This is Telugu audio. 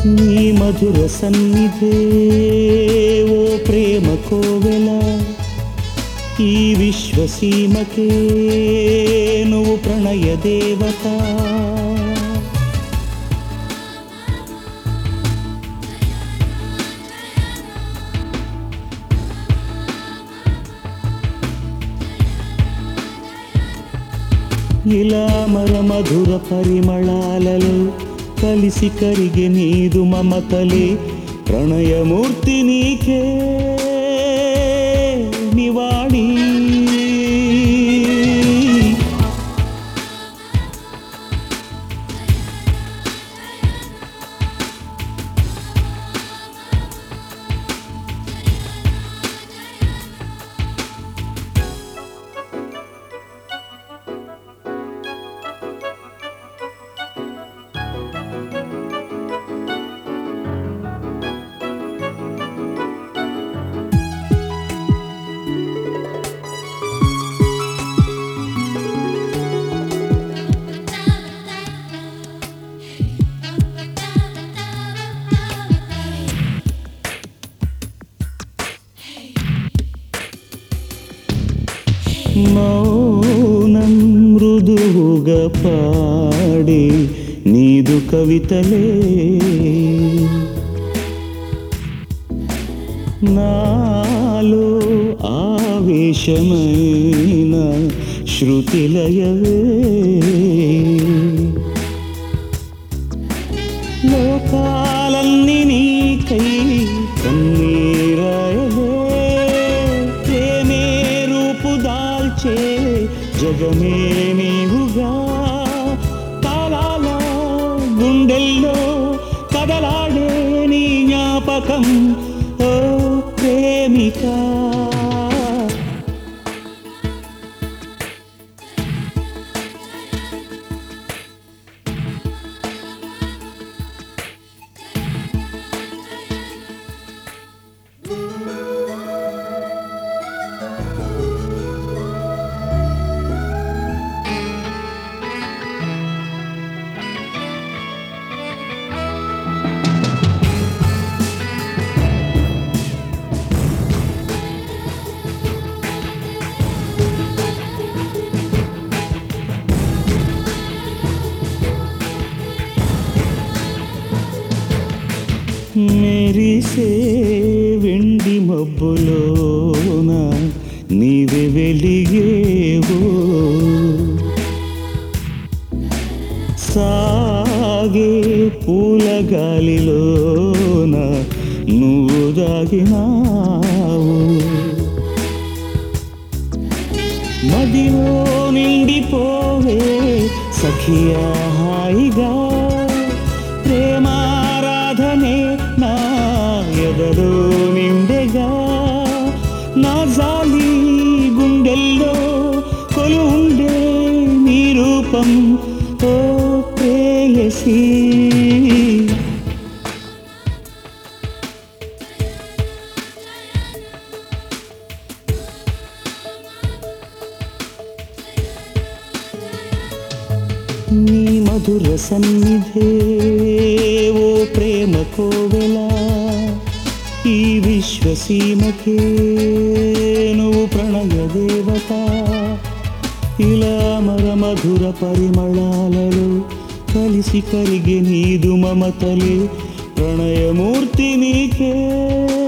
నీ మధుర సన్నిధే ఓ ప్రేమ కోవెల ఈ విశ్వసీమకే నువ్వు ప్రణయ దేవత ఇలా మర మధుర పరిమళాలలో కలిసి కరిగి నీదు మమతలే ప్రణయమూర్తి నీకే నివాణి మౌనం మృదువుగా పాడే నీదు కవితలే నాలో ఆవేశమైన శృతిలయవే లోకాలన్నీ నీకై కన్నీరాయలే ప్రేమే రూపు దాల్చే జగమే నీవుగా కాలాల గుండెల్లో కదలాడే నీ జ్ఞాపకం ఓ ప్రేమిక మెరిసే వెండి మబ్బులోన నీవే వెలిగేవో సాగే పూల గాలిలోన నువ్వు దాగినావు మదిలో నిండిపోవే సఖియా హాయిగా ప్రేమారాధనే నా ఎదలో నిండెగా నా జాలి గుండెల్లో కొలు ఉండే నీ రూపం ఓ ప్రేయసీ నీ మధుర సన్నిధే ఓ ప్రేమ కోవెల ఈ విశ్వసీమకే నువ్వు ప్రణయ దేవత ఇలా మర మధుర పరిమళాలలో కలిసి కరిగి నీదు మమతలే ప్రణయమూర్తి నీకే